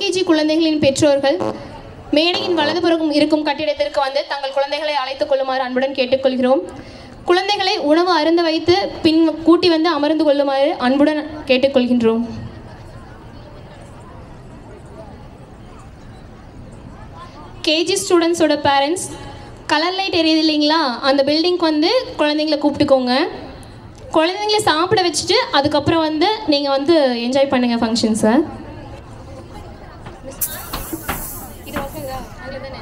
LKG குழந்தைகளின் பெற்றோர்கள் மேடையின் வலதுபுறம் இருக்கும் கட்டிடத்திற்கு வந்து தங்கள் குழந்தைகளை அழைத்துக் கொள்ளுமாறு அன்புடன் கேட்டுக்கொள்கிறோம் குழந்தைகளை உணவு அருந்த வைத்து பின் கூட்டி வந்து அமர்ந்து கொள்ளுமாறு அன்புடன் கேட்டுக்கொள்கின்றோம் கேஜி ஸ்டூடெண்ட்ஸோட பேரண்ட்ஸ் கலர் லைட் எரியுது இல்லைங்களா அந்த பில்டிங்க்கு வந்து குழந்தைங்கள கூப்பிட்டுக்கோங்க குழந்தைங்கள சாப்பிட வச்சுட்டு அதுக்கப்புறம் வந்து நீங்கள் வந்து என்ஜாய் பண்ணுங்கள் ஃபங்க்ஷன்ஸை இது ஓகேங்க அங்கே தானே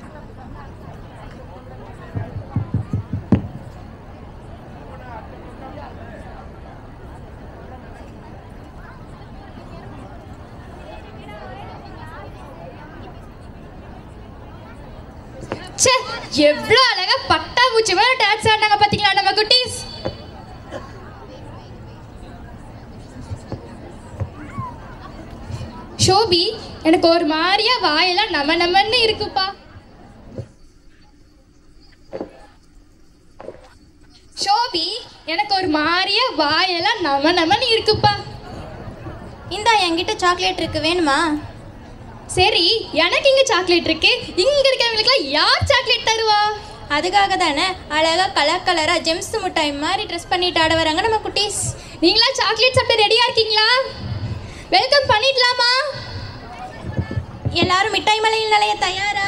ச்சே எவ்வளோ அழகா பட்டாம்பூச்சி மாதிரி டான்ஸ் ஆடினாங்க பார்த்தீங்களா நம்ம குட்டீஸ் ஷோபி எனக்கு ஒரு மாதிரியா வாயெல்லாம் நம்ம நம்மன்னு இருக்குப்பா ஷோபி எனக்கு ஒரு மாதிரியா வாயெல்லாம் நம்ம நம்மன்னு இருக்குப்பா இந்தா என்கிட்ட சாக்லேட் இருக்கு வேணுமா சரி எனக்கு இங்க சாக்லேட் இருக்கு இங்க இருக்கிறவங்களுக்குலாம் யார் சாக்லேட் தருவா அதுக்காக தானே அழகா கலர் கலரா ஜெம்ஸ் மிட்டாய் மாதிரி ட்ரெஸ் பண்ணிட்டு ஆட வராங்க நம்ம குட்டீஸ் நீங்களா சாக்லேட் சாப்பிட்டு ரெடியா இருக்கீங்களா வெல்கம் பண்ணிடலாமா எல்லாரும் மிட்டாய் மலையில் நிலைய தயாரா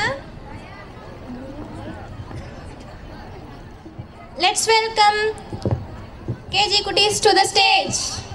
லெட்ஸ் வெல்கம் கேஜி குட்டீஸ் டு த ஸ்டேஜ்